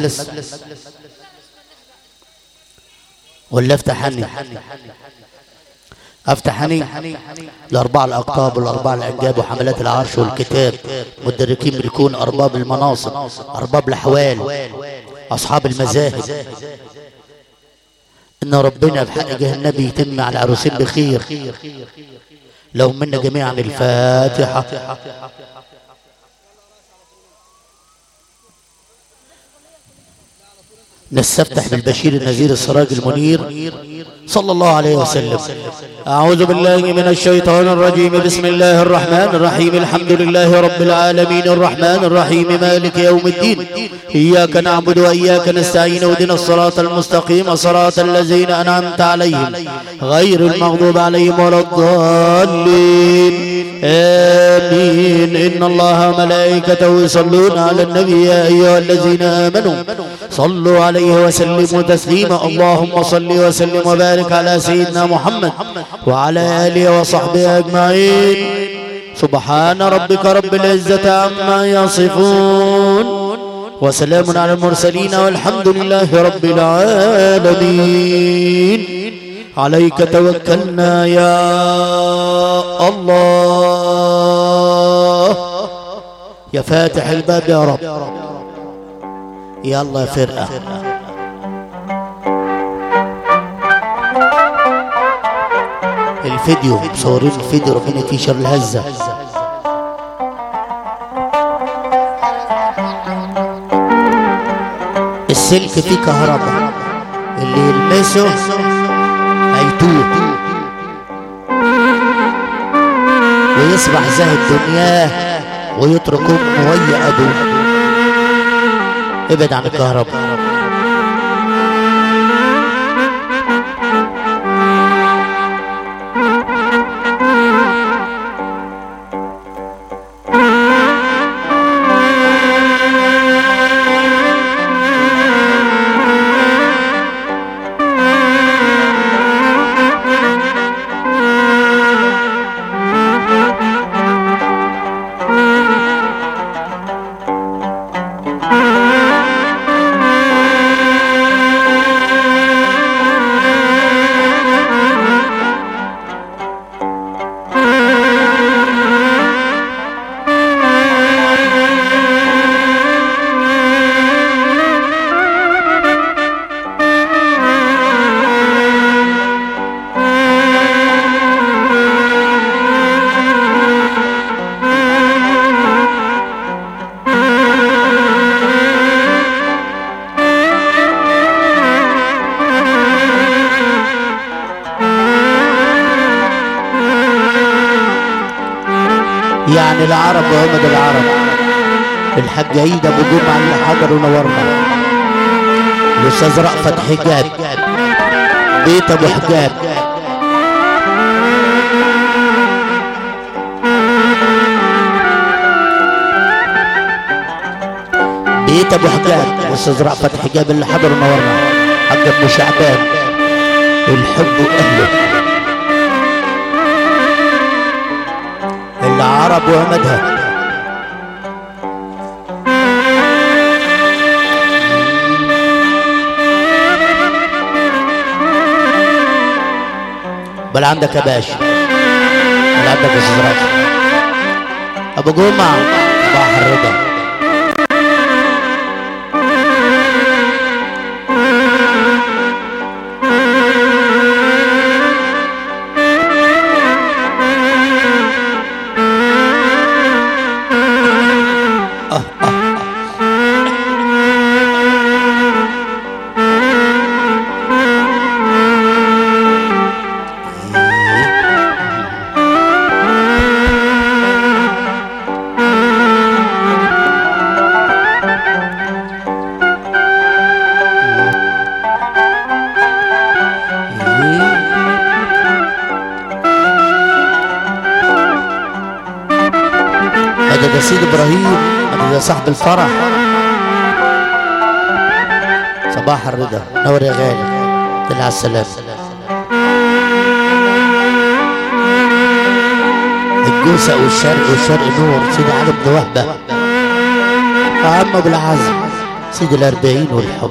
المجلس ولا افتح عني افتح عني الاربعه الاقطاب والاربعه الانجاب وحملات العرش والكتاب مدركين ملكون ارباب المناصب ارباب الاحوال اصحاب المذاهب ان ربنا بحق جه النبي يتم على العروسين بخير لو منا جميعا الفاتحه نستفتح بالبشير النذير السراج المنير صلى الله عليه وسلم أعوذ بالله من الشيطان الرجيم بسم الله الرحمن الرحيم الحمد لله رب العالمين الرحمن الرحيم مالك يوم الدين إياك نعبد وإياك نستعين اهدنا الصراط المستقيم صراط الذين أنعمت عليهم غير المغضوب عليهم ولا الضالين آمين إن الله ملائكته يصلون على النبي يا أيها الذين آمنوا صلوا عليه وسلموا تسليما اللهم صل وسلم وبارك على سيدنا محمد وعلى آله وصحبه أجمعين سبحان ربك رب العزة عما يصفون وسلام على المرسلين والحمد لله رب العالمين عليك توكلنا يا الله يا فاتح الباب يا رب يا الله يا فرقة الفيديو مصورين الفيديو ربنا فيه شر الهزة السلك فيه كهرباء اللي يلمسه هيتوه ويصبح زاهد دنياه ويترك امه ويا ابوه ابعد عن الكهرباء يعني العرب وهم العرب الحاج عيد ابو جمعه اللي حضر ونورنا الاستاذ رأفت حجاب بيت ابو حجاب بيت ابو حجاب الاستاذ رأفت حجاب اللي حضر ونورنا حاج ابو شعبان الحب اهله العرب ومدها بل عندك يا باشا بل عندك يا استاذ رافع ابو جمعه بحر رضا هذا ده سيد ابراهيم هذا ده صاحب الفرح صباح الرضا نور يا غالي دل على السلام الجوسة والشرق والشرق نور سيدي علي بن وهبة عم ابو العزم سيد الأربعين والحب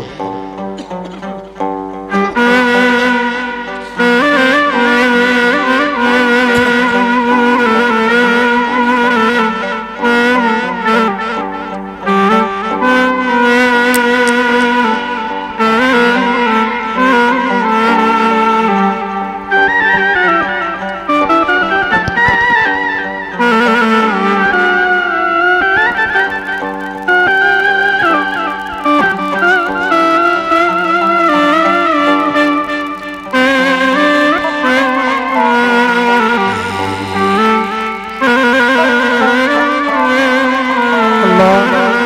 الله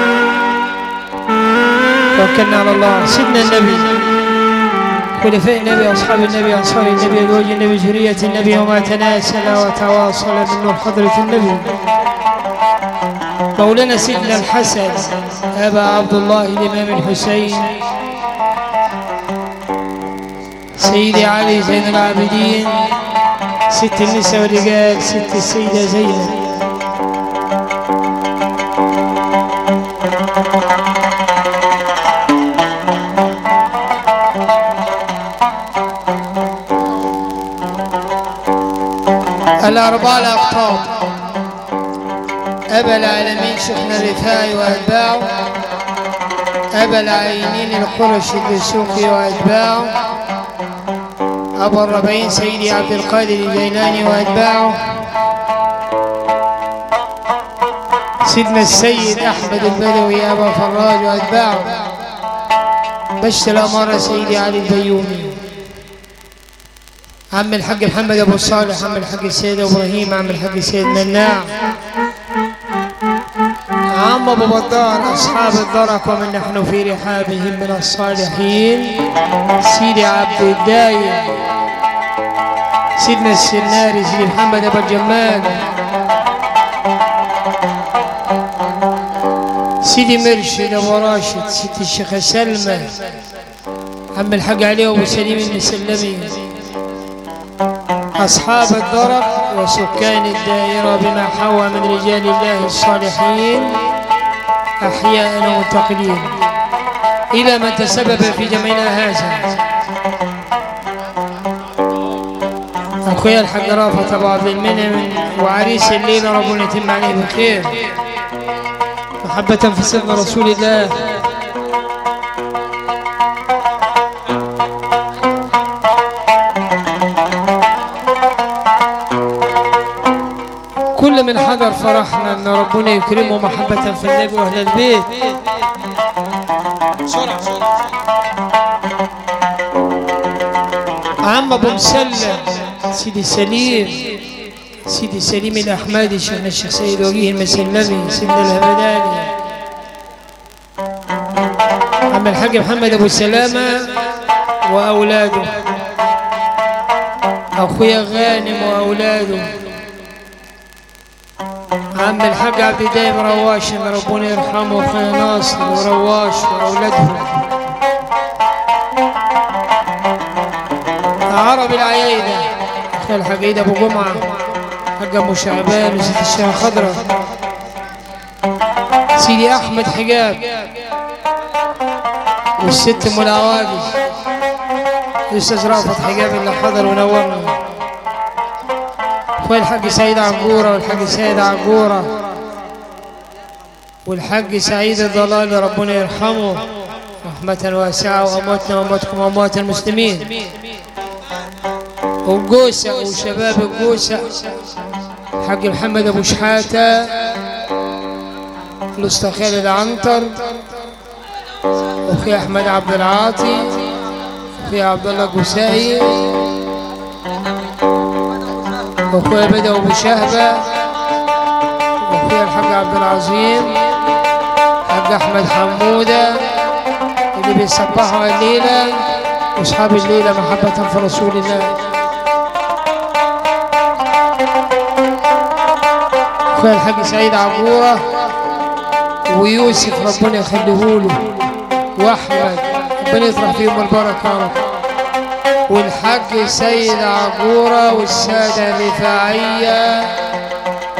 توكلنا على الله سيدنا النبي خلفاء النبي أصحاب النبي أنصار النبي الوجه النبي ذرية النبي وما تناسل وتواصل من نور حضرة النبي مولانا سيدنا الحسن أبا عبد الله الإمام الحسين سيدي علي زين العابدين ست النساء والرجال ست السيدة زينب الأربعة الأقطاب أبا العالمين شيخنا الرفاعي وأتباعه أبا العينين القرشي الدسوقي وأتباعه أبو الربعين سيدي عبد القادر الجيلاني وأتباعه سيدنا السيد أحمد البدوي أبا فراج وأتباعه بشت الأمارة سيدي علي البيومي عم الحاج محمد ابو صالح عم الحاج السيد ابراهيم عم الحاج السيد مناع عم ابو بدار اصحاب الدرك ومن نحن في رحابهم من الصالحين سيدي عبد الدايم سيدنا السناري سيدي محمد ابو الجمال سيدي مرشد ابو راشد سيدي الشيخ سلمى عم الحاج علي ابو سليم المسلمي أصحاب الدرق وسكان الدائرة بما حوى من رجال الله الصالحين أحياء ومنتقلين إلى من تسبب في جمعنا هذا أخويا الحاج رافت أبو عبد المنعم وعريس الليلة ربنا يتم عليه بخير محبة في سيدنا رسول الله كل من حضر فرحنا ان ربنا يكرمه محبة في النبي واهل البيت عم ابو مسلم سيدي سليم سيدي سليم الاحمدي شيخنا الشيخ سيد وجيه المسلمي سيدنا الهمداني عم الحاج محمد ابو سلامه واولاده اخويا غانم واولاده عم الحاج عبد الدايم رواش ان ربنا يرحمه اخويا ناصر ورواش واولادهم عرب العيايدة اخويا الحاج عيد ابو جمعه حاج ابو شعبان وست الشيخ خضرة سيدي احمد حجاب والست ام العوادي الاستاذ رافت حجاب اللي حضر ونورنا اخويا الحاج سعيد عجوره والحاج سيد عجوره والحاج سعيد الضلال ربنا يرحمه رحمة واسعة وأمواتنا وأمواتكم وأموات المسلمين وجوسة وشباب الجوسة حاج محمد أبو شحاتة الأسطى خالد عنتر وأخي أحمد عبد العاطي وأخي عبد الله الجوسائي واخويا بدأ ابو شهبة واخويا الحاج عبد العظيم حاج احمد حمودة اللي بيصبحوا الليلة واصحاب الليلة محبة في رسول الله اخويا الحاج سعيد عبورة ويوسف ربنا يخليهوله واحمد ربنا يطرح فيهم البركة يا رب والحاج سيد عجورة والسادة الرفاعية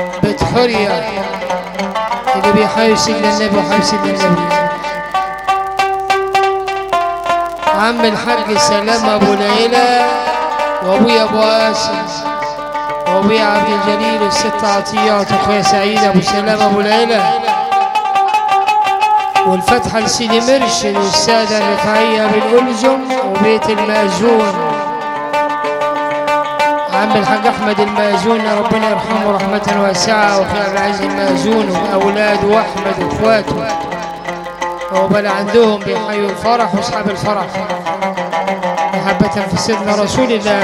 بتحرية اللي بيحاول سيدنا النبي وحاول سيدنا النبي عم الحاج سلام ابو ليلى وابويا ابو قاسم وابويا عبد الجليل الست عطيات واخويا سعيد ابو سلام ابو ليلى والفتحة لسيدي مرشد والسادة الرفاعية بالألزم وبيت المأذون عم الحاج أحمد المأذون ربنا يرحمه رحمة واسعة وأخي عبد العزيز المأذون وأولاده وأحمد وإخواته وبل عندهم بيحيوا الفرح وأصحاب الفرح محبة في سيدنا رسول الله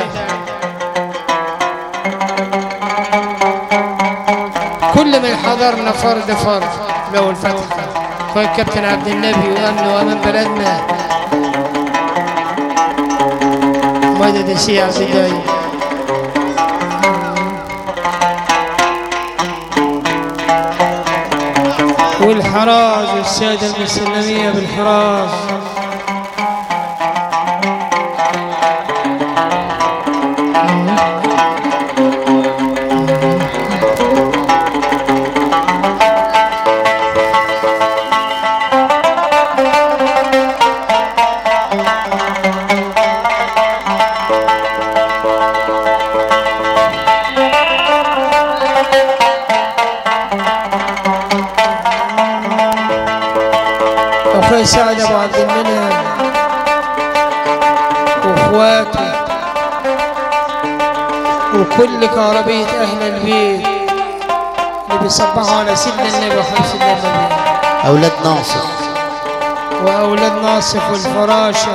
كل من حضرنا فرد فرد له الفتحة اخويا الكابتن عبد النبي وامن وامان بلدنا مدد الشيعة سيداي والحراج والسادة المسلمية بالحراج اخوي سعد ابو عبد المنعم واخواته وكل كهربية اهل البيت اللي بيصبحوا على سيدنا النبي وحبيب سيدنا النبي أولاد ناصر واولاد ناصف والفراشه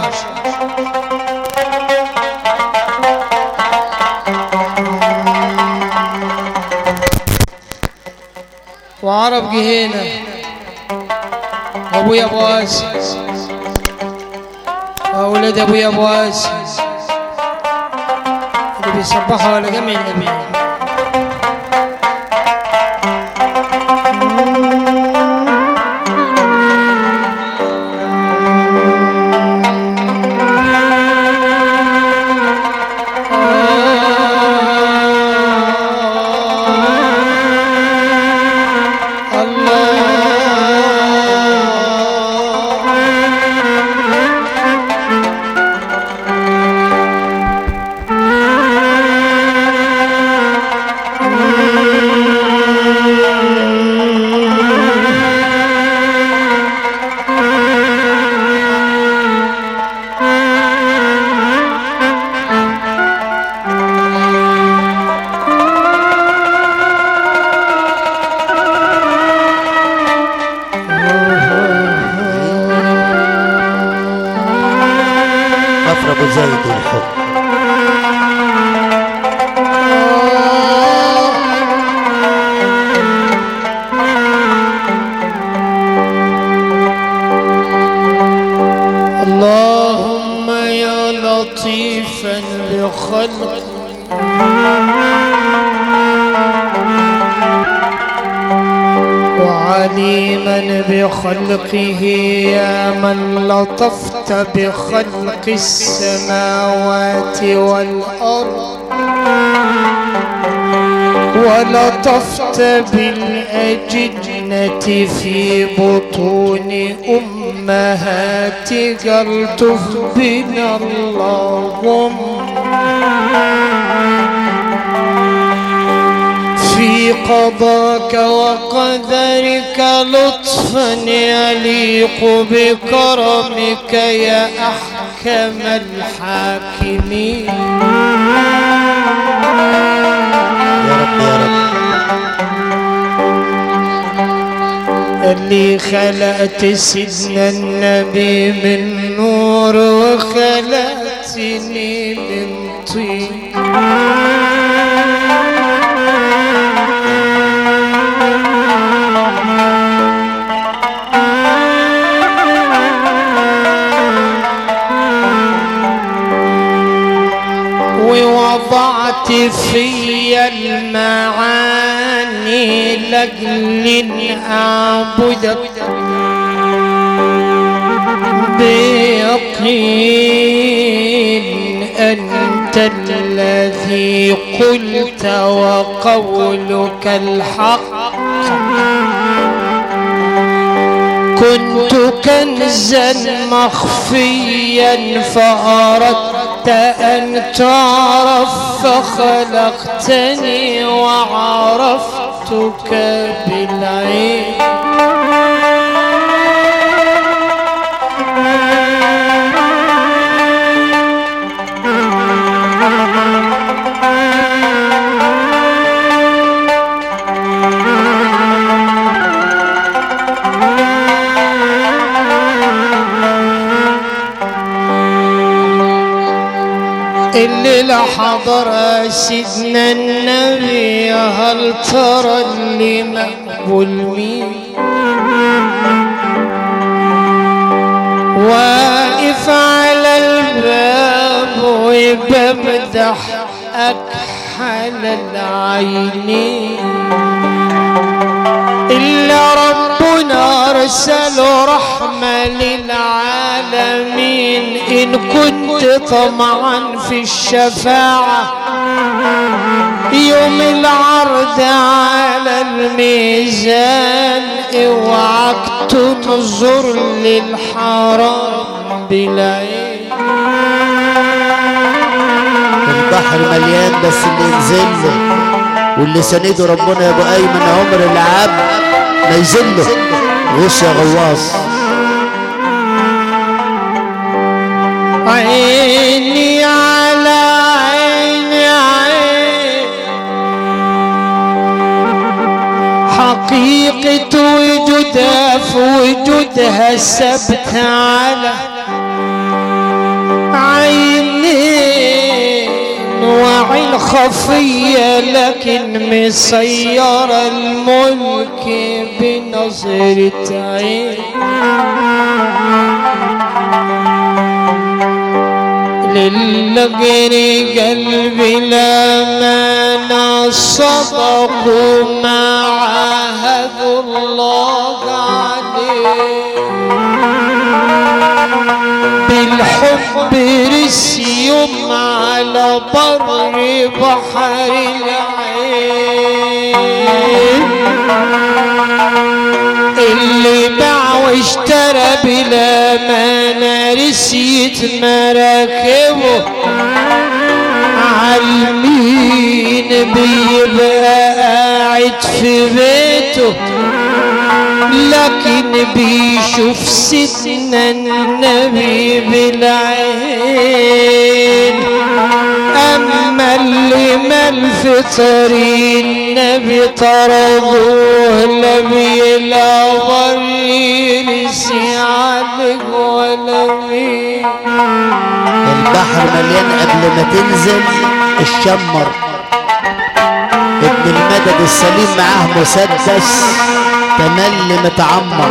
وعرب جهينه وابويا ابو قاسم واولاد ابويا ابو قاسم اللي بيصبحوا على جميع النبي كفر أبو زيد والحب اللهم يا لطيفا بخلق وعليما بخلقه يا من لطفت بخلق السماوات والأرض ولطفت بالأجنة في بطون أمهاتك التف بنا اللهم في قضاك وقدرك لطفا يليق بكرمك يا أحكم الحاكمين يا رب يا رب اللي خلقت سيدنا النبي من نور وخلقتني من طين ووضعت في المعاني لاجل ان اعبدك بيقين انت الذي قلت وقولك الحق كنت كنزا مخفيا فأردت أن تعرف فخلقتني وعرفتك بالعين الليلة حضر سيدنا النبي هل ترى اللي مقبول مين واقف على الباب وبمدح أكحل العينين إلا ربنا أرسل رحمة للعالمين إن كنت طمعا في الشفاعة يوم العرض على الميزان اوعك تنظر للحرام بالعين البحر مليان بس اللي ينزل له واللي سنده ربنا يا ابو ايمن عمر العبد ما يذله غش يا غواص عيني على عيني عين حقيقة وجودها في وجودها ثبت على عينين وعين خفية لكن مسيرة الملك بنظرة عين للقري قلبي لما صدقوا ما عاهدوا الله عليه بالحب رسيهم على بر بحر العين اللي باع واشترى بلا ما رسيت مراكبه عالمين بيبقى قاعد في بيته لكن بيشوف سيدنا النبي بالعين أما اللي مال في طريق النبي طردوه لا بيلا وريسي عليك ولا مين البحر مليان قبل ما تنزل الشمر ابن المدد السليم معاه مسدس تملي متعمر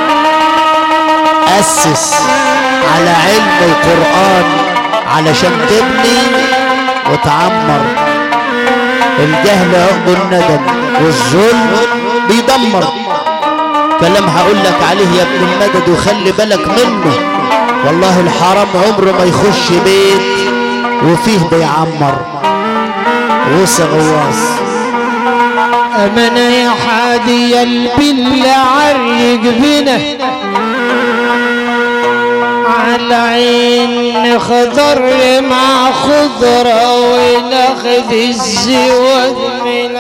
أسس على علم القرآن علشان تبني وتعمر الجهل عقب الندم والظلم بيدمر كلام هقول لك عليه يا ابن المدد وخلي بالك منه والله الحرام عمره ما يخش بيت وفيه بيعمر غوص غواص أمانة يا حادي البل عرق بنا على عين خضر مع خضرة وناخذ الزواد من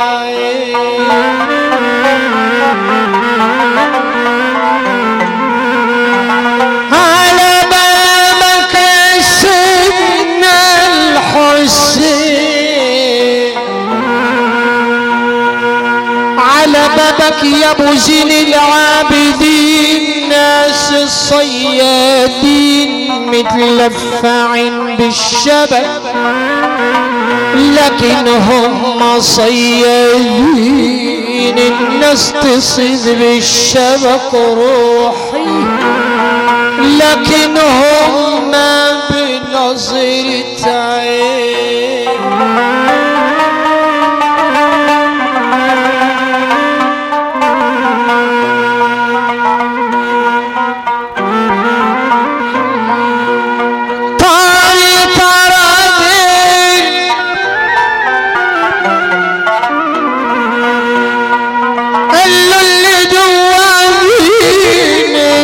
العين على بابك يا سيدنا الحسين على بابك يا ابو زين العابدين ناس الصيادين متلفعين بالشبك لكن هم صيادين الناس تصيد بالشبك روحي لكن هم بنظرة عين طارق طردين قال له اللي جوا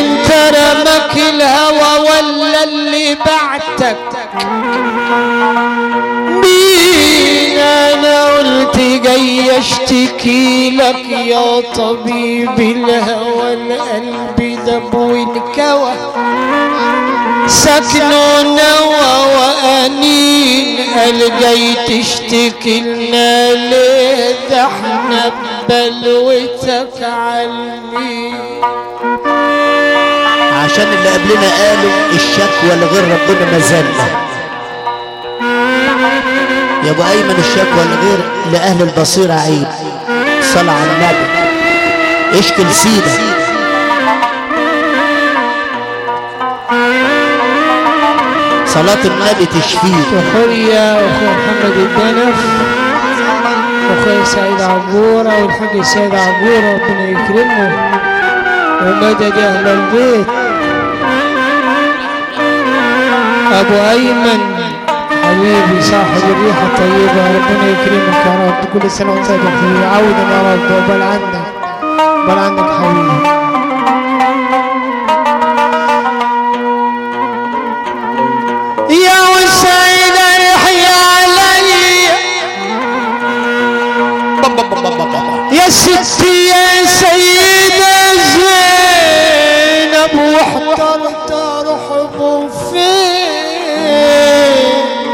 اللي بعتك مين انا قلت جاي اشتكي لك يا طبيب الهوى القلب دب وانكوى سكنوا نوى وانين قال جاي تشتكي لنا ليه ده احنا ببلوتك عالمين عشان اللي قبلنا قالوا الشكوى لغير ربنا مزلة يا ابو ايمن الشكوى لغير لاهل البصيرة عيب صلى على النبي اشكي لسيدك صلاة النبي تشفيك وخويا واخويا محمد الدنف واخويا سعيد عبورة والحاج سيد عبورة ربنا يكرمه ومدد اهل البيت ابو ايمن حبيبي صاحب الريحة الطيبة ربنا يكرمك يا رب كل سنة وانت طيب حبيبي عودا يا رب وبل عنك بل عنك حبيبي يا وسعيد يحيى علي يا ستي يا سيدة زينب واحترت رحب فين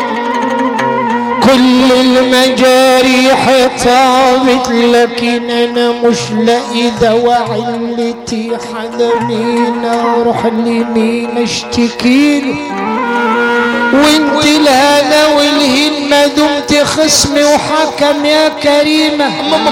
كل المجاريح طابت لكن انا مش لاقي دواء علتي حدا مين اروح لمين اشتكيله وانت الهنا والهمة دمت خصمي وحكم يا كريمة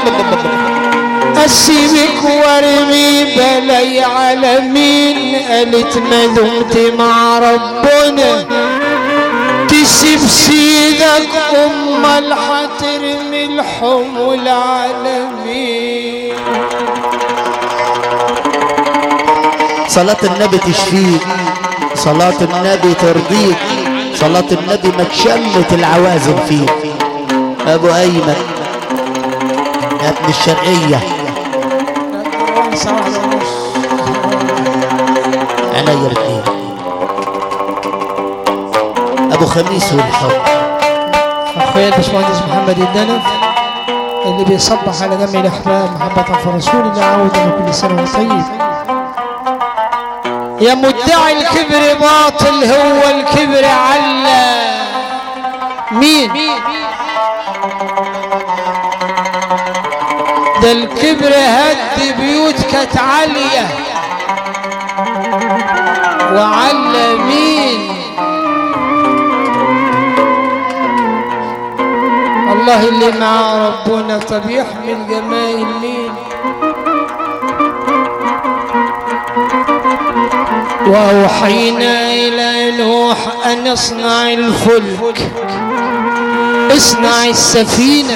اسيبك وارمي بلاي على مين قالت ما دمت مع ربنا تسيب سيدك امال حترمي الحمول على مين صلاة النبي تشفيك صلاة النبي ترضيك صلاة النبي ما تشمت العوازل فيك ابو ايمن يا ابن الشرقية عينيا الاثنين ابو خميس والحب اخويا الباشمهندس محمد الدنف اللي بيصبح على جميع الاحباب محبة في رسول الله عودا كل سنة وانت طيب يا مدعي الكبر باطل هو الكبر على مين ده الكبر هد بيوت كانت عالية وعلى مين الله اللي مع ربنا طب يحمل جمايل مين وأوحينا إلى نوح أن اصنع الفلك اصنع السفينة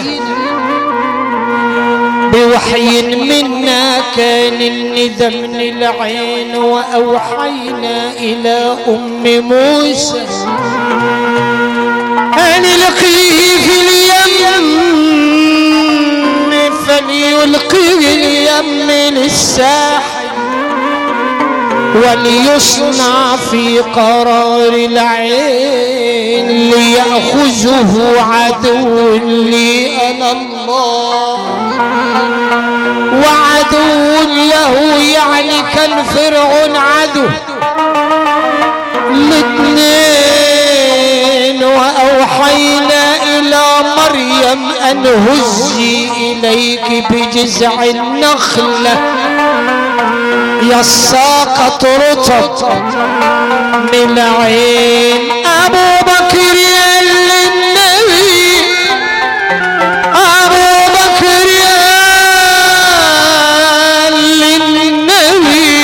بوحي منا كان الندى من العين وأوحينا إلى أم موسى أن القيه في اليم فليلقيه اليم للساحل وليصنع في قرار العين ليأخذه عدو لي أنا الله وعدو له يعني كان فرعون عدو الاثنين وأوحينا إلى مريم أن هزي إليك بجذع النخلة يساقط رطب من العين أبو بكر قال للنبي أبو بكر قال للنبي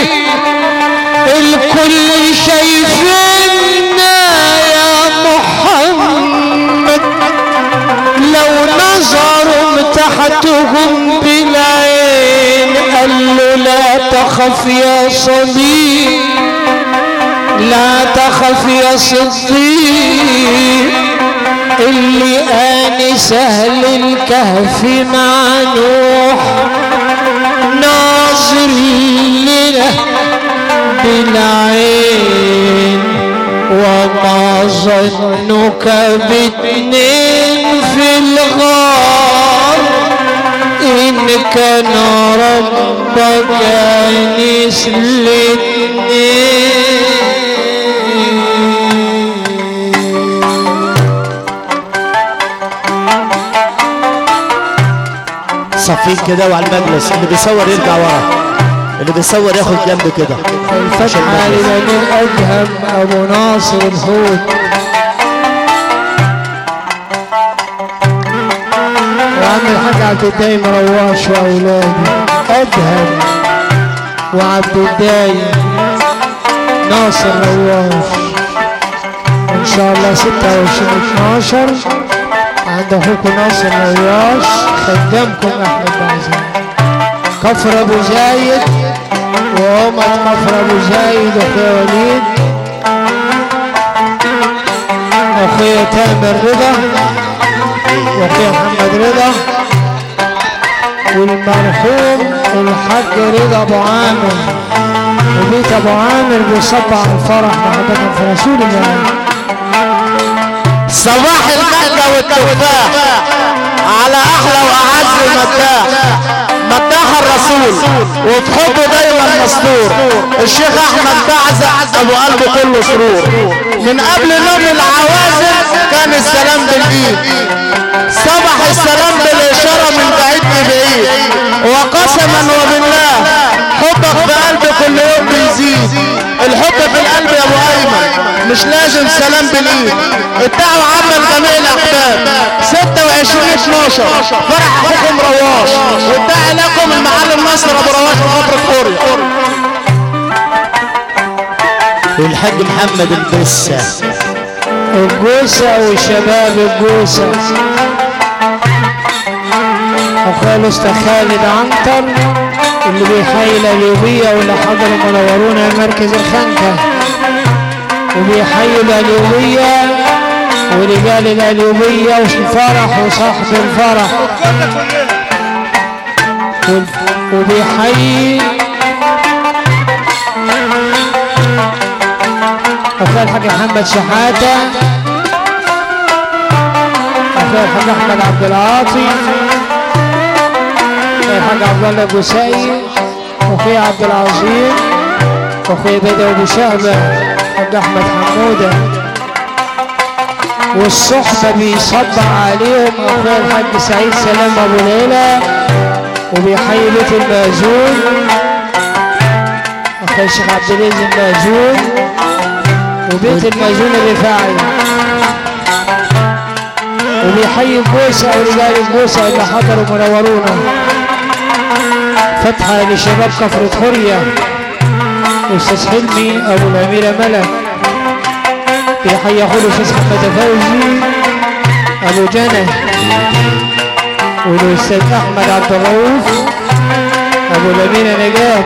الكل شايفنا يا محمد لو نظروا تحتهم بالعين قال له لا تخف يا صديق لا تخف يا صديق اللي آني سهل الكهف مع نوح ناظر لنا بالعين وما ظنك باتنين في الغار إن كان ربك أنيس الاتنين صفين كده وعلى المجلس اللي بيصور يرجع ورا اللي بيصور ياخد جنب كده الفتحة لبني الأدهم أبو ناصر الحوت وعم الحاج عبد الدايم رواش وأولاده أدهم وعبد الدايم ناصر رواش إن شاء الله 26 12 عند أخوكم ناصر رواش خدامكم أحمد بعزيز كفر أبو زايد وأمة كفر أبو زايد أخويا وليد أخويا تامر رضا وأخويا محمد رضا والمرحوم الحاج رضا أبو عامر وبيت أبو عامر بيصبع الفرح محبة في رسول الله صباح المانجا والتفاح على احلى واعز مداح مداح الرسول وبحبه دايما مستور الشيخ احمد بعزق ابو قلبه كله سرور من قبل نوم العوازل كان السلام بالايد صبح السلام بالاشاره من بعيد لبعيد وقسما وبالله حبك في قلبي كل يوم بيزيد الحب في القلب يا ابو ايمن مش لازم سلام بالايد الدعوة عامة لجميع الاحباب 26 12 فرح اخوكم رواش والداعي لكم المعلم نصر ابو رواش في فترة كوريا والحاج محمد البسة الجوسة وشباب الجوسة أخويا الأستاذ خالد عنتر اللي بيحيي الأليوبية واللي حضروا منورونا مركز الخنكة وبيحيي الأليوبية ورجال الأليوبية والفرح وصاحب الفرح وال- وبيحيي أخويا الحاج محمد شحاتة أخويا الحاج أحمد عبد العاطي أخويا الحاج عبد الله أبو سعيد أخويا عبد العظيم أخويا بدر أبو شهبة الحاج أحمد حمودة والصحبة بيصبع عليهم أخويا الحاج سعيد سلام أبو ليلى وبيحيي بيت المأذون أخويا الشيخ عبد العزيز المأذون وبيت المأذون الرفاعي وبيحيي البوسة ورجال البوسة اللي حضروا منورونا فتحة لشباب كفرة حرية أستاذ حلمي أبو الأميرة ملك بيحيي أخوه الأستاذ محمد فوزي أبو جنى والأستاذ أحمد عبد الرؤوف أبو الأميرة نجاة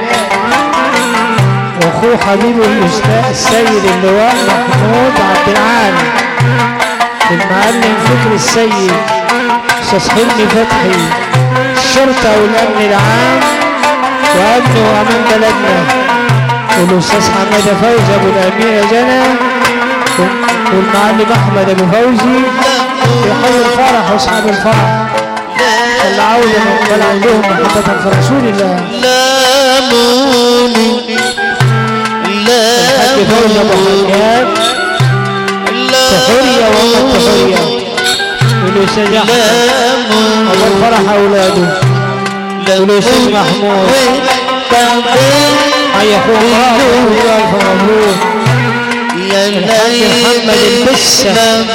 واخوه حبيبه الاستاذ السيد اللواء محمود عبد العال المعلم فكر السيد استاذ حلمي فتحي الشرطه والامن العام وامن وامان بلدنا والاستاذ حماده فوزي ابو الاميره جنى والمعلم احمد ابو فوزي يحيي الفرح واصحاب الفرح اللي عاوز بل عندهم محبه في رسول الله لاموني الحاج فوزي ابو حجاب تحرية وأم التحرية والأستاذ أحمد أبو الفرح أولاده والأستاذ محمود حي أخوه رافع ألف مبروك الحاج محمد البسة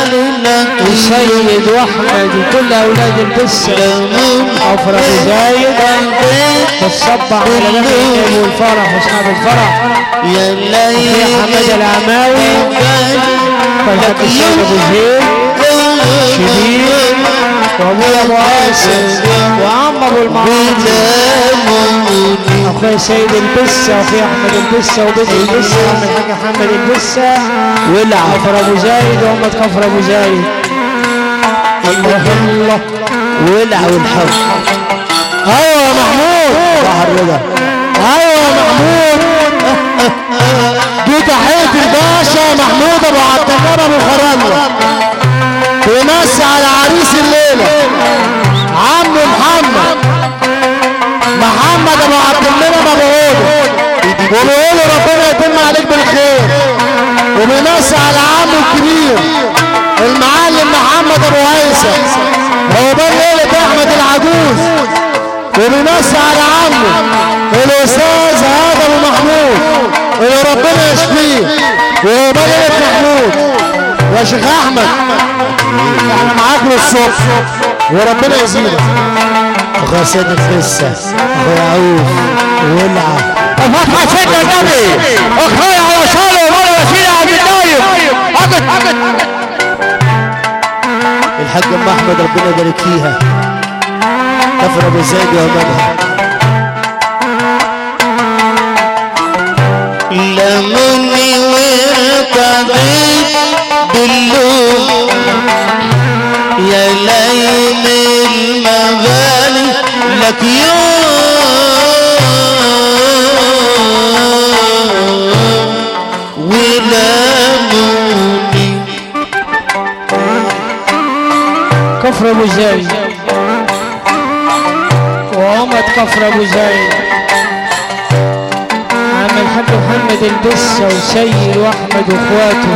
وسيد وأحمد وكل أولاد البسة عفر أبو زايد والصبع على بني والفرح وأصحاب الفرح في حمد العماوي والحاج السيد أبو زيد شديد وابويا ابو عاصم وعم ابو المعاصي اخويا سيد البسه واخويا احمد البسه وبيت البسه وعم الحاج محمد البسه ولع كفر ابو زايد وامة كفر ابو زايد الله الله ولع والحب ايوه يا محمود بحر رضا ايوه يا محمود دي تحيه الباشا يا محمود بابا ابو خرالة بيمسي على عريس الليلة عم محمد محمد ابو عبد المنعم ابو هدى وبيقول له ربنا يتم عليك بالخير وبيمسي على عمه الكبير المعلم محمد ابو هيثم هو بان ليلة احمد العجوز وبيمسي على عمه الاستاذ هذا ابو محمود اللي ربنا يشفيه وهو بان ليلة محمود يا شيخ احمد احنا معاك للصبح وربنا يزيدك اخويا سيد الفسه اخويا عوف ولعه فتحة سيدنا النبي اخويا على صالح ولا وسيلة عبد النايم عقد عقد الحاج ام احمد ربنا يبارك فيها كفر ابو زيد ومنها لمني وارتضيت باللوم يا ليل المغالي لك يوم ولموني كفر ابو زايد وعمد كفر ابو زايد عم الحاج محمد البسة وسيد واحمد واخواته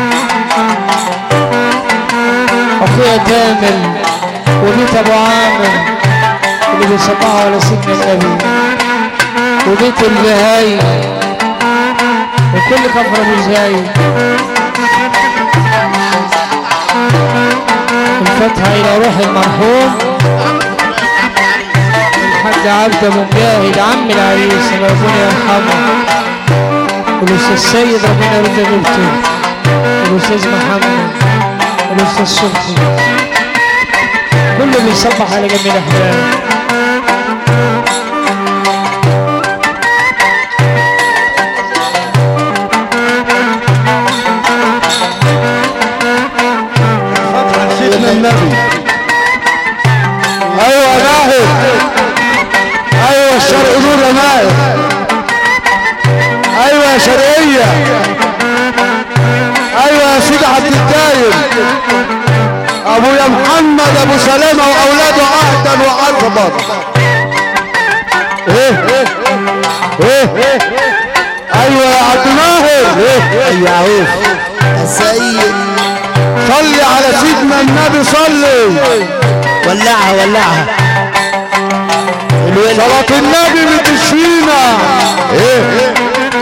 اخويا تامر وبيت ابو عامر اللي بيصبحوا على سيدنا النبي وبيت البهاي وكل كفر ابو زايد الفتحة إلى روح المرحوم الحاج عبد أبو مجاهد عم العريس ربنا يرحمه والأستاذ سيد ربنا يرد غيبته والأستاذ محمد والأستاذ صبحي كله بيصبح على جميع الأحباب سيدنا النبي ايوه ناهد ايوه الشرق نور يا ناهد ايوه يا شرقية ايوه يا سيدي عبد الدايم ابويا محمد ابو سلامة واولاده عهدا وعربا ايه ايه ايوه يا عبد الناهر ايه ايوه عوف السيد صلي على سيدنا النبي صلي ولعها ولعها صلاة النبي بتشفينا ايه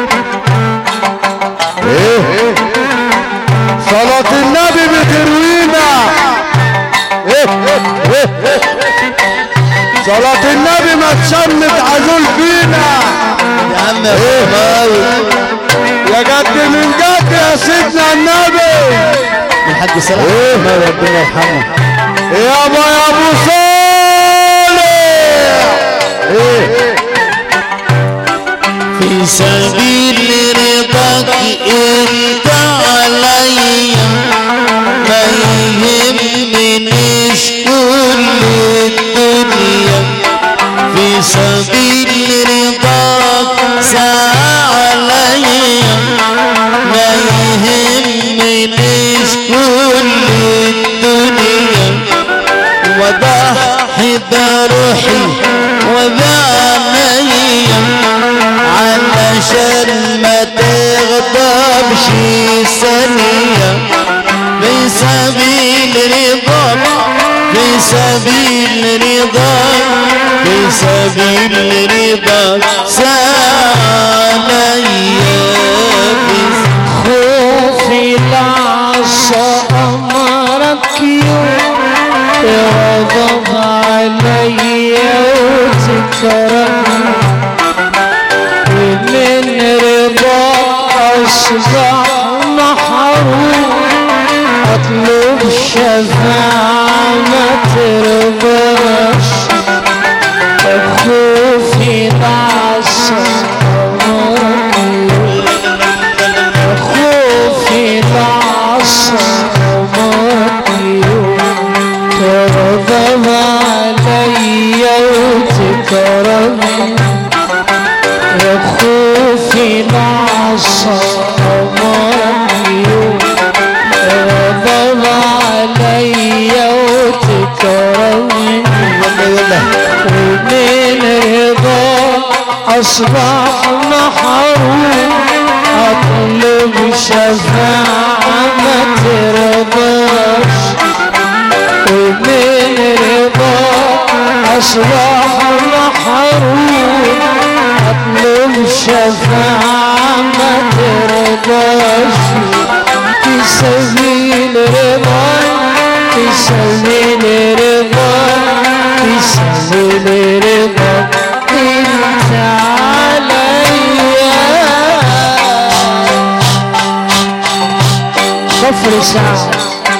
ايه صلاة النبي بتروينا ايه ايه صلاة النبي ما تشمت عزول فينا يا عم ايه يا جد من جد يا سيدنا النبي الحاج سلام ايه ربنا يرحمه يابا يا ابو صالح ايه في سبيل رضاك انت عليا ما يهمنيش كل الدنيا في سبيل رضاك ساعة عليا ما يهمنيش كل الدنيا وضحي بروحي وبعنيا علشان ما تغضبش ثانية في سبيل رضاك في سبيل رضاك في سبيل رضاك ساليا في خوفي العصا أمرك يوم يغضب علي وتكرم ومن رضا أصبح محروم أطلب شفاعة ما ترضاش خوفي العصا أمرك خوفي العصا ومرضي تغضب علي وتكرمني يا خوفي العصا ومرضي أصبح محروم أطلب شفاعة ما ترضاش ومن رضاك أصبح محروم أطلب شفاعة ما ترضاش في سبيل رضاك في سبيل رضاك في سبيل رضاك انت عليا كفر ساعة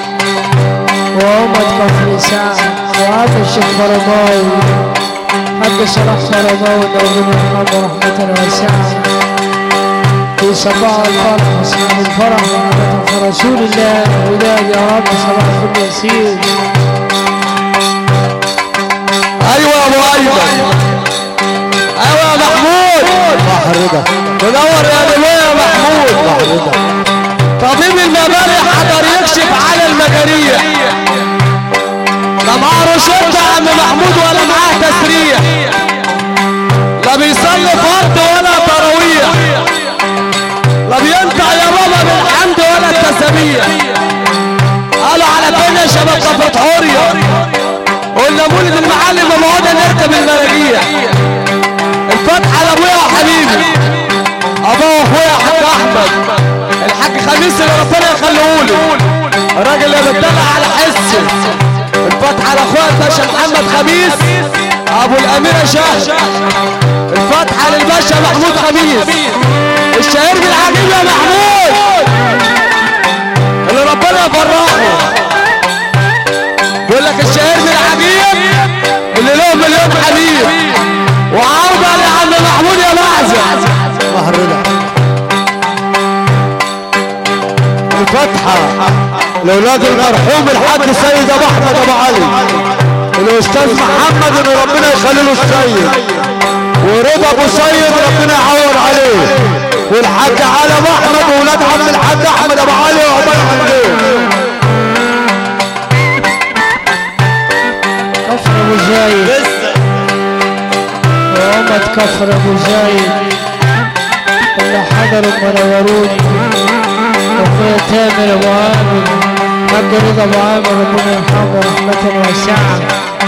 وعمد كفر ساعة وهذا الشيخ فرماوي حد صلاح فرماوي ربنا يرحمه رحمة واسعة في صباح الفرح أصحاب الفرح رحمة رسول الله وداد يا رب صباح الفل يسير ايوه يا ابو ايمن ايوه يا محمود بحر رضا تدور يا نبي يا محمود بحر رضا طبيب المبارح حضر يكشف على المجاريح لا معاه روشته يا عم محمود ولا معاه تسريح لا بيصلي فرض ولا تراويح لا بينفع يا بابا بالحمد ولا التسابيح قالوا على فين يا شباب كفرة حورية قلنا مولد المعلم ومعودة نركب المراجيح الفتحة لابويا وحبيبي ابوه واخويا حاج احمد الحاج خميس اللي ربنا يخليهولي الراجل اللي بيطلع على حسه الفتحة لاخويا الباشا محمد خميس ابو الاميرة شاه الفتحة للباشا محمود خميس الشهير بالعجيب يا محمود اللي ربنا يفرحه بيقول لك الشهير بالعجيب اللي له مليون حبيب وعودة لعم محمود يا معزة بحر رضا الفتحة لأولاد المرحوم الحاج سيد أبو أحمد أبو علي الأستاذ محمد إن ربنا يخلي له السيد ورضا أبو سيد ربنا يعوض عليه والحاج علي أبو أحمد وولاد عم الحاج أحمد أبو علي وعقبال حمدين كفر ابو زايد وعمد كفر ابو زايد اللي حضروا منوروني اخويا تامر ابو عامر حاج رضا ابو عامر ربنا يرحمه رحمة واسعة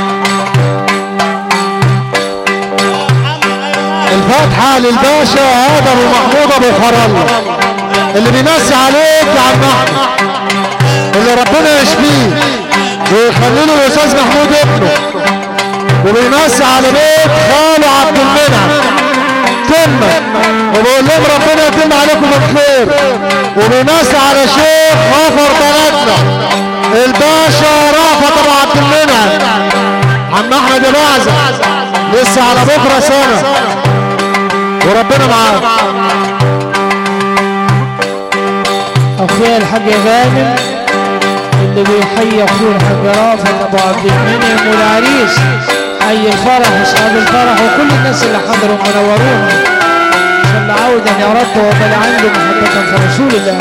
الفاتحة للباشا هذا ابو محمود ابو خرل اللي بيمسي عليك يا عم احمد اللي ربنا يشفيه ويخلي له الاستاذ محمود ابنه وبيمسي على بيت خاله عبد المنعم تمة وبقول لهم ربنا يتم عليكم الخير وبيمسي على شيخ غفر بلدنا الباشا رافت ابو عبد المنعم عم احمد الوعزة لسه على بكره سنه وربنا معاك اخويا الحاج غانم اللي بيحيي اخوه الحاج رافت ابو عبد المنعم والعريس حي الفرح اصحاب الفرح وكل الناس اللي حضروا منورونا صلى عودا يا رب وبل عنده محبة في رسول الله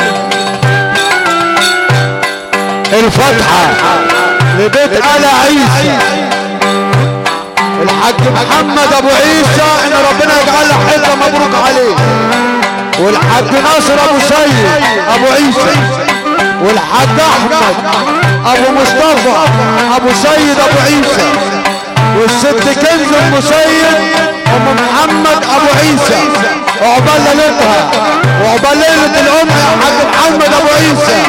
الفتحة لبيت آل عيسى الحاج محمد ابو عيسى ان ربنا يجعل حته مبروك عليه والحاج ناصر ابو سيد ابو عيسى والحاج احمد ابو مصطفى ابو سيد ابو عيسى والست كنز ام سيد ام محمد ابو عيسى عقبال ليلتها وعقبال ليله الام يا حاج محمد ابو عيسى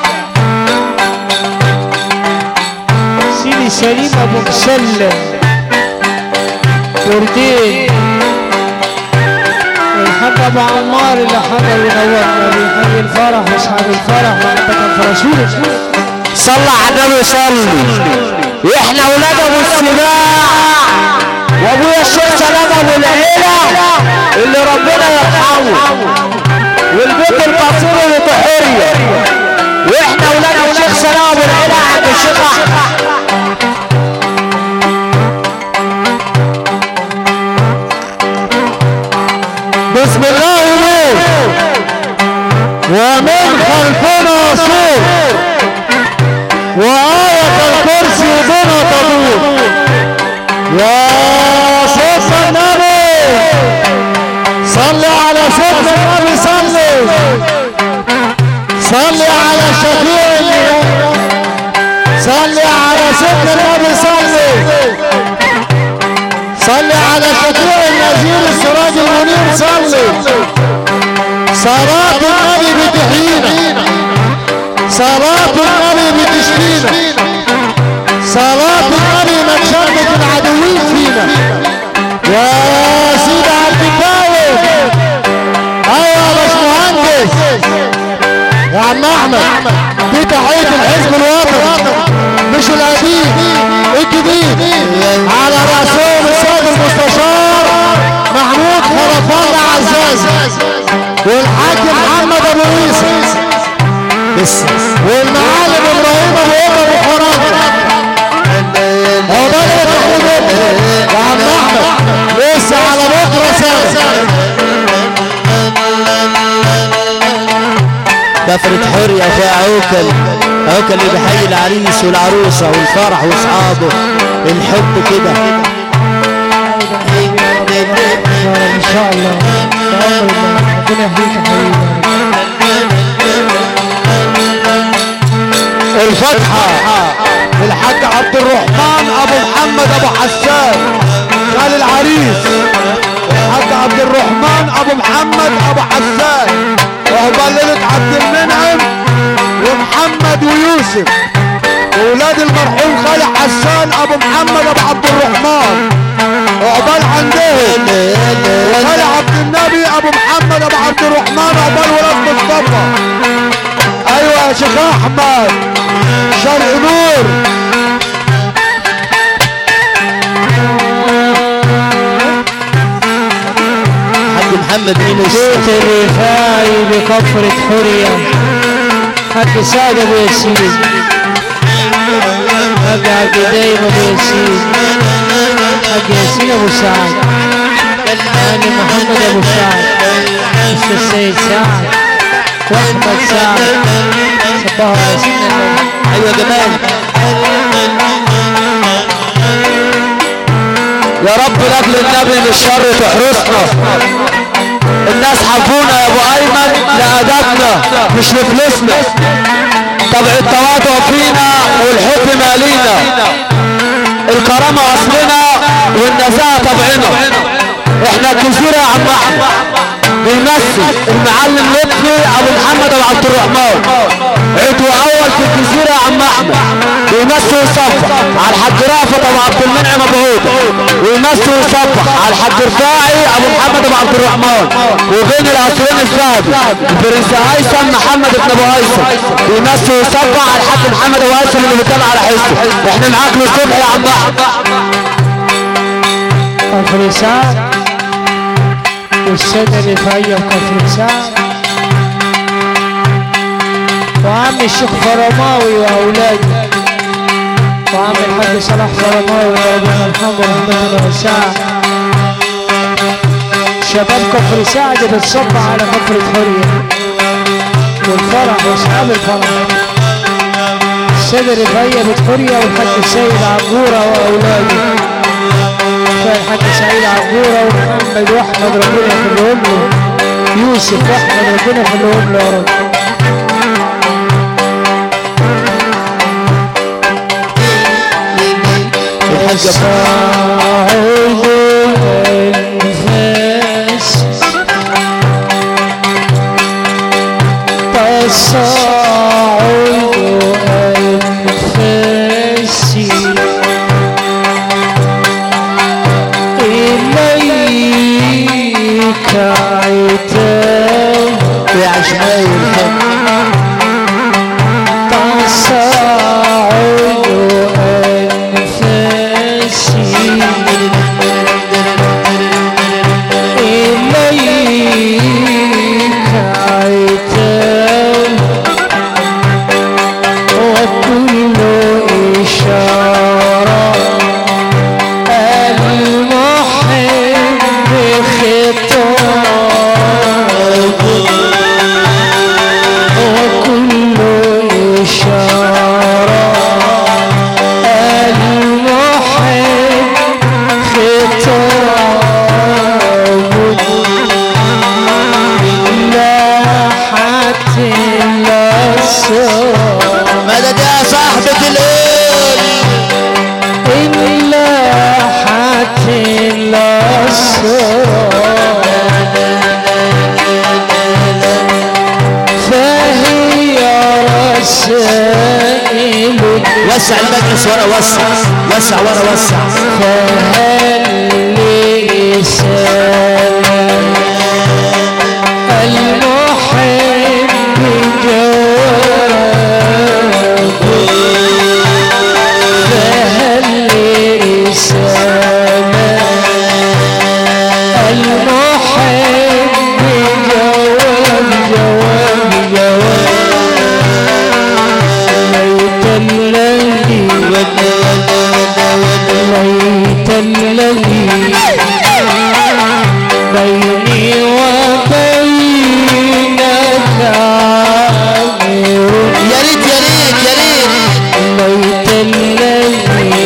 سيدي سليم ابو مسلم وردين والحاج ابو عمار اللي حضر ونورنا بيحيي الفرح واصحاب الفرح محبة في رسول الله صلى على النبي صلي واحنا اولاد ابو السباع وابويا الشيخ سلام ابو العيله اللي ربنا يرحمه والبيت القصير اللي بحريه واحنا اولاد الشيخ سلام ابو العيله عند الشيخ احمد بسم الله ونور ومن خلفنا سور وآية الكرسي بنا تدور يا صوت النبي صلي على شفيع صلي على سيدنا النبي صلي صلي على شفيع النذير السراج المنير صلي صلاة النبي بتحيينا صلاة النبي بتشفينا صلاة النبي متشمت العدوين فينا يا سيدي عبد الكاوي ايوه يا باشمهندس يا عم احمد دي تحية الحزب الوطني مش القديم الجديد على رأسهم السيد المستشار محمود خلف الله عزاز والحاج محمد ابو عيسى لسه والمعلم ابراهيم ابو عمر ابو خرافه عقبال ما تاخد يا عم احمد لسه على بكره سنه كفرة حرية فيها عوكل عوكل اللي بيحيي العريس والعروسة والفرح واصحابه الحب كده ان شاء الله بعمر الله ربنا يهديك يا حبيبي الفتحة الحاج عبد الرحمن ابو محمد ابو حسان خال العريس الحاج عبد الرحمن ابو محمد ابو حسان وعقبال ليلة عبد المنعم ومحمد ويوسف واولاد المرحوم خالي حسان ابو محمد ابو عبد الرحمن عقبال عندهم وخالي عبد النبي ابو محمد ابو عبد الرحمن عقبال ولاد مصطفى ايوه يا شيخ احمد شرق نور حاج محمد مين بيت الرفاعي بكفرة حرية حاج سعد ابو ياسين حاج عبد الدايم ابو ياسين حاج ياسين ابو سعد حاج محمد ابو سعد مستر السيد سعد واحمد سعد صباح على سيدنا النبي ايوه جمال يا رب لاجل النبي من الشر تحرسنا الناس حبونا يا ابو ايمن لادبنا مش لفلوسنا طبع التواضع فينا والحب مالينا الكرامه اصلنا والنزاهه طبعنا احنا الجزيره يا عم احمد بيمثل المعلم لطفي ابو محمد ابو عبد الرحمن عضو اول في الجزيره يا عم احمد بيمثل ويصفح على الحاج رافت ابو عبد المنعم ابو عوده ويمثل ويصفح على الحاج رفاعي ابو محمد ابو عبد الرحمن وبين الاسرين الذهبي البرنس هيثم محمد بن ابو هيثم بيمثل ويصفح على الحاج محمد ابو هيثم اللي بيتابع على حسه احنا معاك للصبح يا عم احمد كفر سعد والسنة الرفاعية بكفر سعد وعم الشيخ فرماوي وأولاده وعم الحاج صلاح فرماوي وربنا يرحمه رحمة الله وسعه شباب كفر سعد بتصب على كفر حرية والفرح واصحاب الفرح السيدة الرفاعية بتحرية والحاج السيد عبورة وأولاده الحاج سعيد عبورة ومحمد واحمد ربنا يخليهم له يوسف واحمد ربنا يخليهم له يا رب الحاج صاعد الأنفاس تصاعد أنفاسي إليك عتاب يا عشمايل تصاعد أنفاسي الأسرار مدد يا صاحبة الليل إن لاحت الأسرار فهي رسائل وسع المجلس ورا وسع وسع ورا وسع فهل لسان المحب جواب فهل لسان المحب جواب جواب جواب ليت الذي ليت الذي بيني وبينك عامر يا ريت يا ريت يا ريت ليت الذي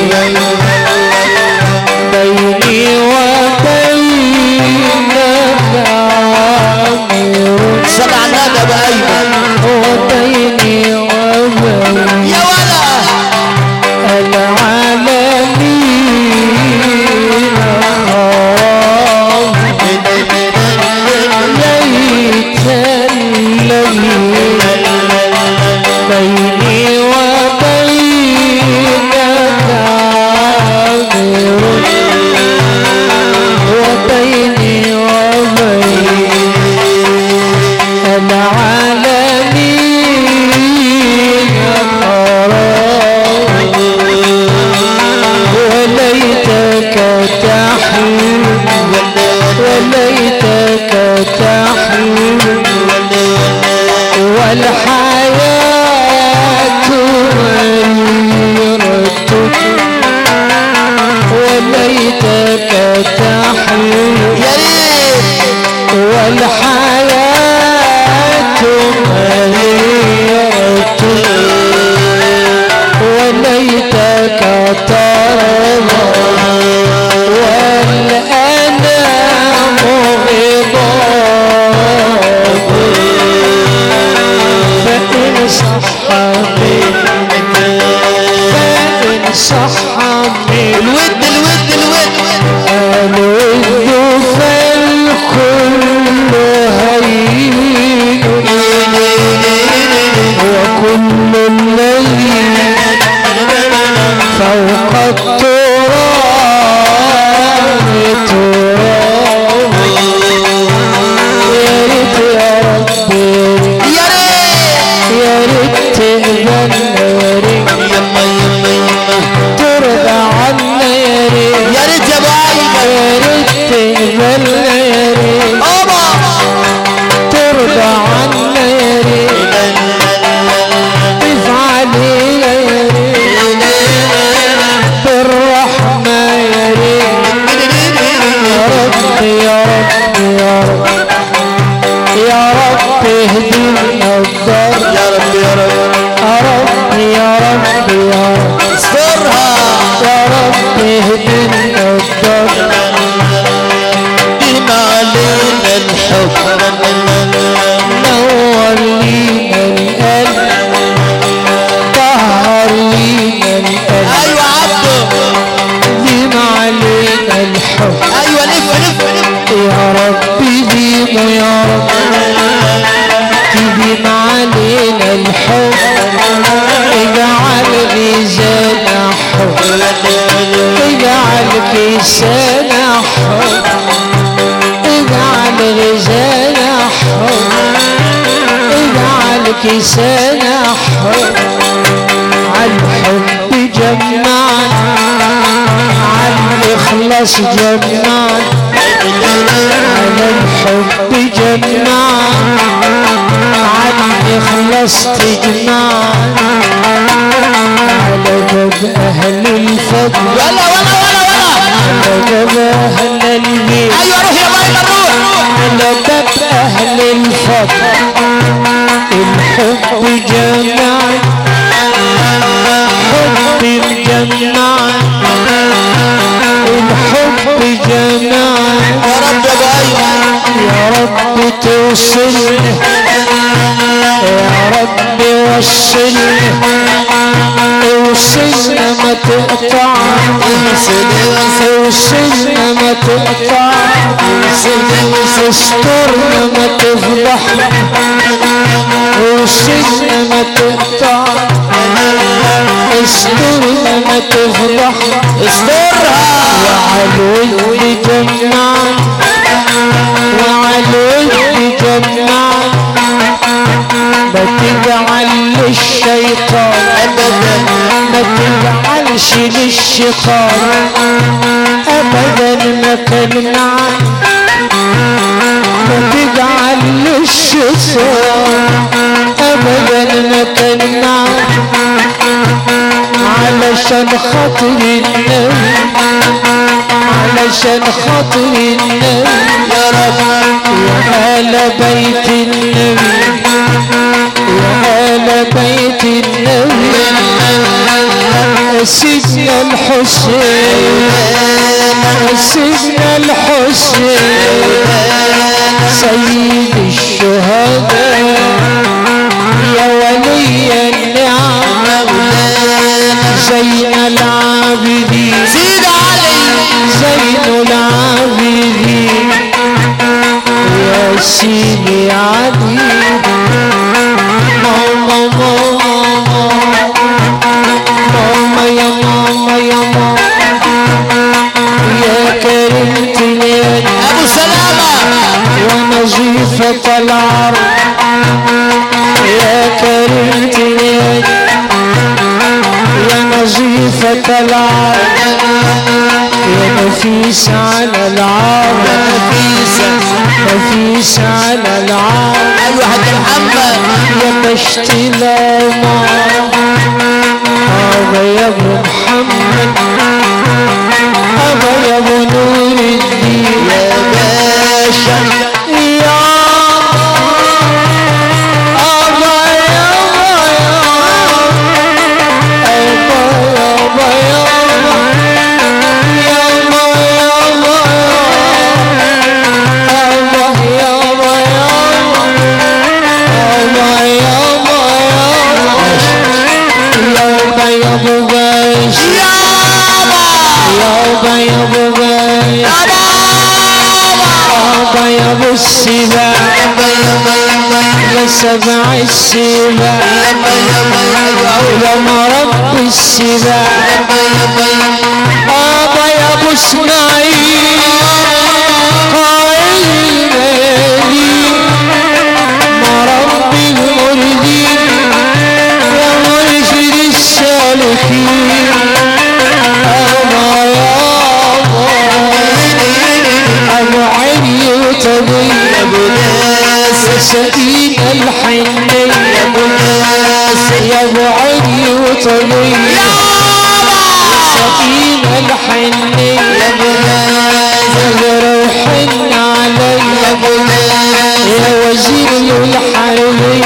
بيني وبينك عامر صل على النبي ابو ايمن وبيني وبين يا ولا العالمين خراب ليت الذي بيني وبينك عامر وبيني وبين العالمين خراب وليتك تحلم وليتك تحلم والحياة مريرة وليتك تحلم يا ريت والحياة مريرة وليتك ترضى والأنام غضاب فإن صح منك فإن صح منك الود الود الود الود فالكل هين وكل الذي فوق التراب تراب يا ريت يا ربي يا ريت يا ريت تقبل يا ريت يما يما يما ترضى عنا يا ريت يا ريت يا ابو ايمن يا ريت تقبل يا ريت بابا ترضى عنا يا ريت ضيف علينا يا ريت بالرحمة يا ريت يا رب يا رب يا رب يا رب اهدنا الضر يا رب يا رب يا رب يا رب يا رب استرها يا رب اهدنا الضر بما علينا الحب نور لينا القلب طهر لينا القلب ايوه عبده ديم علينا الحب ايوه لف لف لف يا رب ديم يا رب تديم علينا الحب اجعل غزانا حب اجعل كيسانا حب اجعل غزانا حب اجعل كيسانا حب عالحب جمعنا عالإخلاص جمعنا على الحب جمعنا عالإخلاص تجمعنا على باب أهل الفضل ولا ولا ولا ولا على باب أهل البيت ايوه روح يا بايمن روح على باب أهل الفضل الحب جمعنا حب مجمعنا الحب جمعنا يا رب يا بايمن يا رب توصلنا يا رب وصلنا وصلنا ما تقطع وصلنا ما تقطع استرنا ما تفضحنا وصلنا ما تقطع استرنا ما تفضحنا استرها وعلوي جمع وعلوي جمع ما تجعل للشيطان ابدا ما تجعلش للشيطان ابدا مكان معك ما تجعل للشيطان ابدا مكان معك علشان خاطر النبي علشان خاطر النبي يا رب يا آل بيت النبي يا آل بيت النبي سيدنا الحسين سيدنا الحسين سيد الشهداء يا ولي النعم زين العابدين سيد علي زين العابدين يا سيدي علي ماما ماما ماما يا ماما يا ماما يا كريمة اليد ابو سلامه ونظيفة العرض يا كريمة اليد يا نظيفة العرض يا نفيس على العرض نفيسه نفيس على العرض ايوه حاج محمد يا بشتي العمر أبا يا ابو محمد أبا يا ابو نور الدين يا باشا يا أبا يا أبا يا أبا يا أبا يا أبا يا أبا أبا يا أبا يا أبا يا أبو باش يا أبا يا أبو باش أبا يا أبو السباع يا سبع السباع يا مرب السباع أبا يا أبو اسماعيل قائل لي مرب المردين يا مرشد السالكين أبا يا أبا أبو علي وطبيب سكين الحنين يا ابو علي وطبيب سكين الحنين روح علي يا وزير الحربي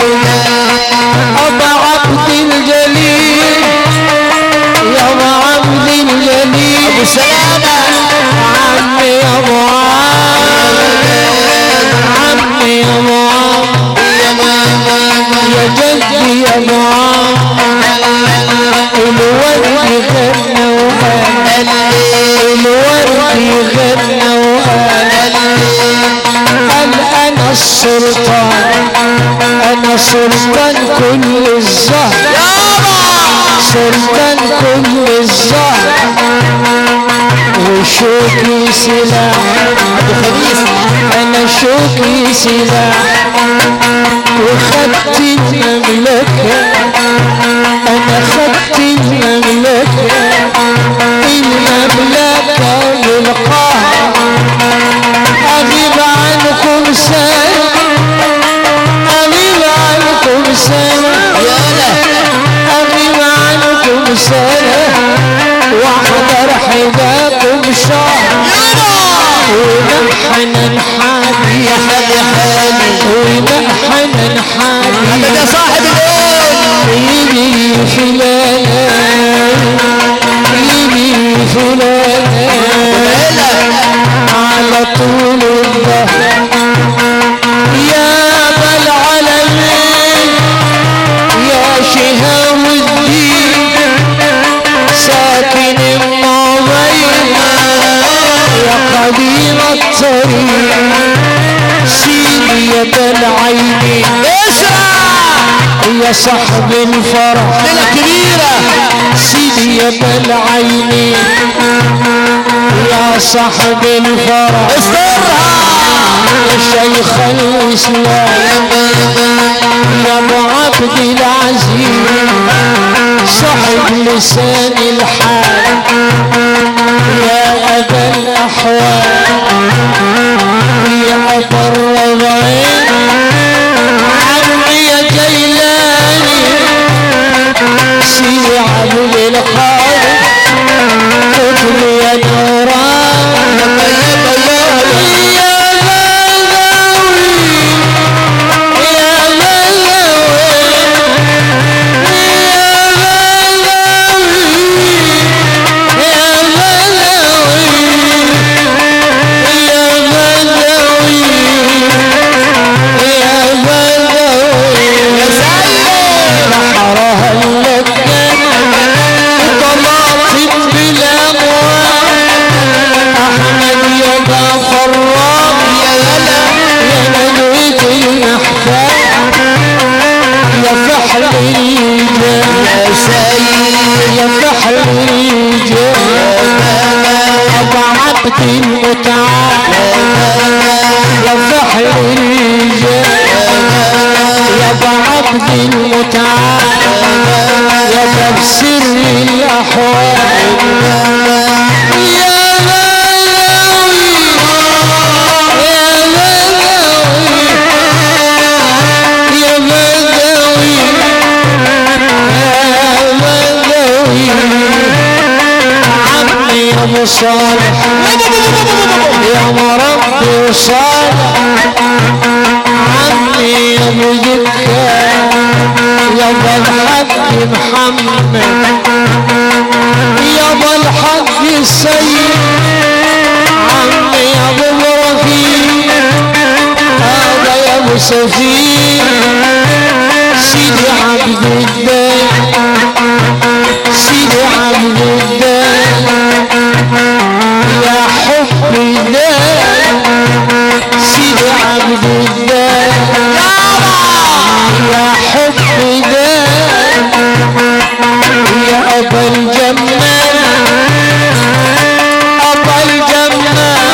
ابا عبد الجليل يا ابا عبد الجليل ابو سلامه عمي ابو عم عمي يا ابو عم يا جدي يا ابو عم الورد غنى وقال الورد غنى وقال قال انا السلطان انا سلطان كل الزهر سلطان كل الزهر وشوكي سلاح انا شوكي سلاح وخدت المملكة انا خدت المملكة المملكة للقهر اغيب عنكم سنة اغيب عنكم سنة اغيب عنكم سنة واحضر حذاكم شهر ومحنا حالي ومحنا حالي يا صاحب القول يجي فلان يجي فلان على طول الظهر يا ابا العالمين يا العين يا صاحب الفرح ليلة كبيرة سيدي يا العين يا صاحب الفرح استرها يا شيخ الإسلام يا أبو عبد العزيز صاحب لسان الحال يا أبا الأحوال يا أبا الرضعين عمي يا جيلاني سيدي عبد القادر خذ يا نوران يا ملاوي يا ملاوي يا ملاوي يا ملاوي يا ملاوي يا بحرها اللجان طلعت بالاموال احمد يا دا فراغ يا يلا يا مدويك المحتاج يا فحل الرجال يا سيد يا فحل الرجال ابو عبد المتعال يا فحل الرجال يا ابو عبد المتعال يا تفسير الاحوال يا ملاوي يا ملاوي يا ملاوي يا ملاوي عمي يا ابو صالح يا مربي صالح عمي يا ابو زكا يا ابو الحاج محمد يا ابو الحاج السيد عمي يا ابو رفيق هذا يا ابو سفير سيدي عبد الله سيدي عبد الله يا حب الله سيدي عبد الله يا حب الله يا ابا الجمال ابا الجمال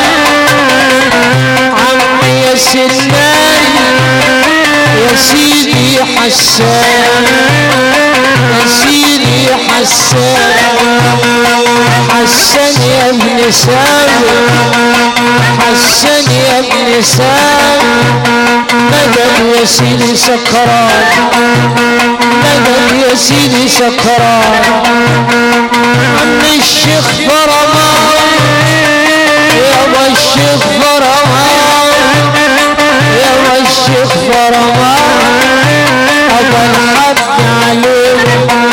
عمي يا سنان يا سيدي حسان يا سيدي حسان حسن يا ابن سامي حسن يا ابن سامي مدد يا سيدي سكران مدد يا سيدي سكران عم الشيخ فرمان يا ابو الشيخ فرمان يا ابو الشيخ فرمان ابو الحج عليك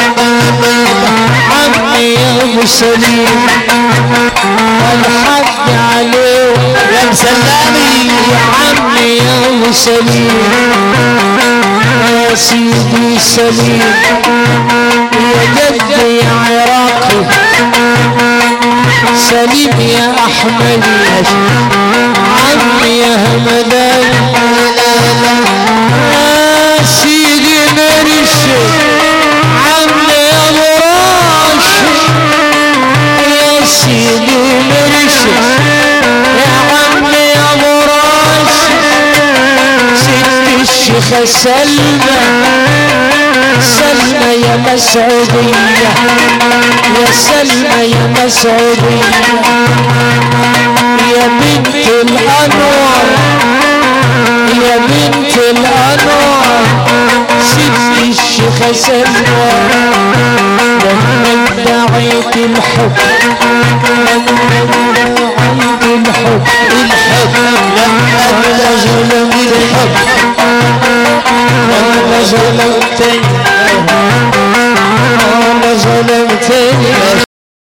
عمي يا ابو سليم الحج عليك يا مسلمي يا عمي يا ابو سليم يا سيدي سليم يا جدي يا عراقي سليم يا احمدي عمي يا همدان يا سيدي مرشد عمي يا ابو راشد يا سيدي مرشد يا عمي يا ابو راشد ست الشيخة سلمى سلمى يا مسعودية يا سلمى يا مسعودية يا بنت الأنوار يا بنت الأنوار ست الشيخة سلمى لما ادعيت الحب لما ادعيت الحب الحب لما ظلمت الحب لما ظلمتني لما ظلمتني